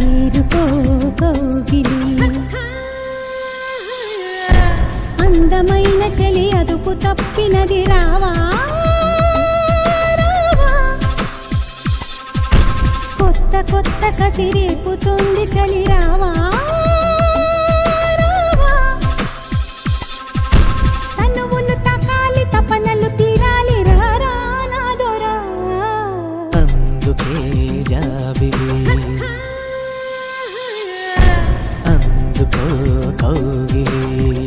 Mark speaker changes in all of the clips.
Speaker 1: చేరుకో కౌగిలి అందమైన చలి అదుపు తప్పినది రావా రావా. కొత్త కొత్త కసి రేపుతుంది చలి రావా రావా. తనువులు తకాలి తపనలు తీరాలి రారా నాదోరా
Speaker 2: అందుకే జాబిలి అందుకో కౌగిలి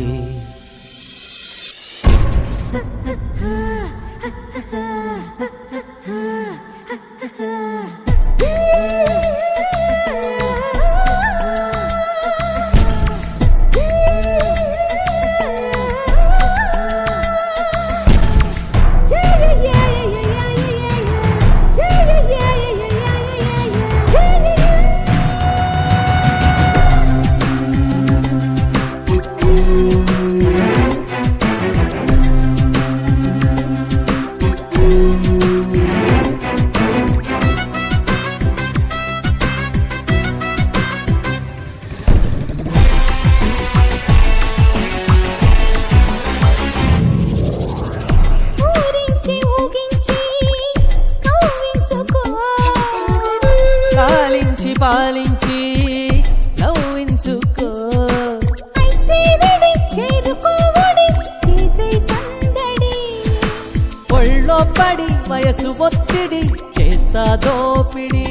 Speaker 1: ఊరించి ఊగించి కవ్వించుకో
Speaker 2: పాలించి పాలించి నవ్వించుకో
Speaker 1: అయితే రెడీ చేరుకోవడి చేసే సందడి
Speaker 2: ఒళ్ళో పడి వయసు ఒత్తిడి చేస్తా దోపిడి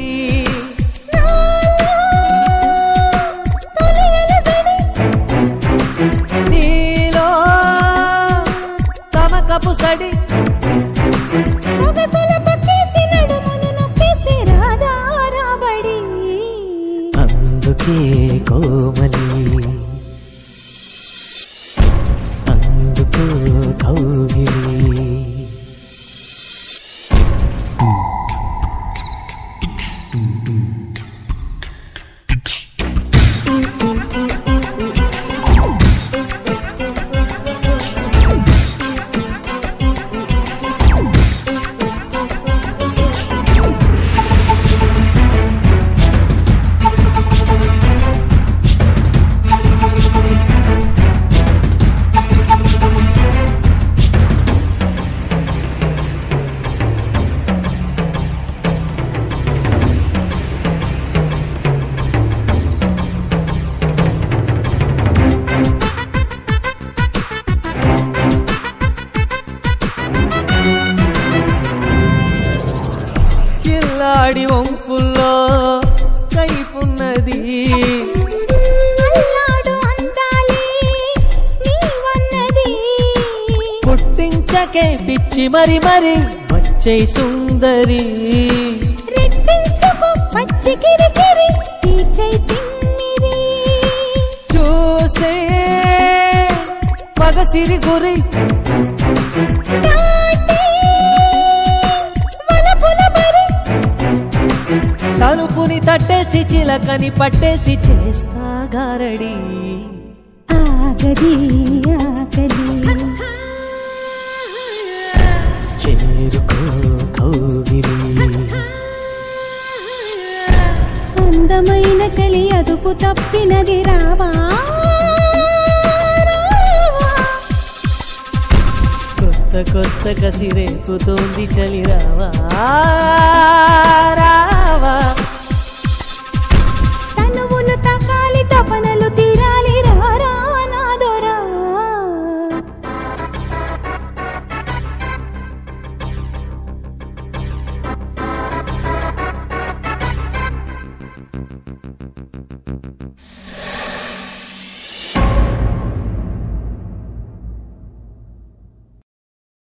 Speaker 1: తొలి అలజడి
Speaker 2: నీలో తమకపు సడి
Speaker 1: సొగసుల పక్కేసి నడుమును నొక్కేస్తే రాదా రాబడి
Speaker 2: అందుకే కోమలి అందుకో కౌగిలి కిల్లాడి వంపుల్లో కైపున్నది
Speaker 1: అల్లాడు అందాలే నీవన్నది
Speaker 2: పుట్టించకే పిచ్చి మరి మరి వచ్చే సుందరి
Speaker 1: రెట్టించుకో పచ్చి కిరికిరి తీర్చై తిమ్మిరి
Speaker 2: చూసే పగసిరి గురి
Speaker 1: నాటే వలపుల బరి
Speaker 2: తలుపుని తట్టేసి చిలకని పట్టేసి చేస్తా గారడి
Speaker 1: ఆగది ఆగది
Speaker 2: చేరుకో కౌగిలి
Speaker 1: అందమైన చలి అదుపు తప్పినది రావా రావా.
Speaker 2: కొత్త కొత్త కసి రేపుతోంది చలి రావా రావా
Speaker 1: తనువులు తకాలి తపనలు తీరాలి రారా నాదోరా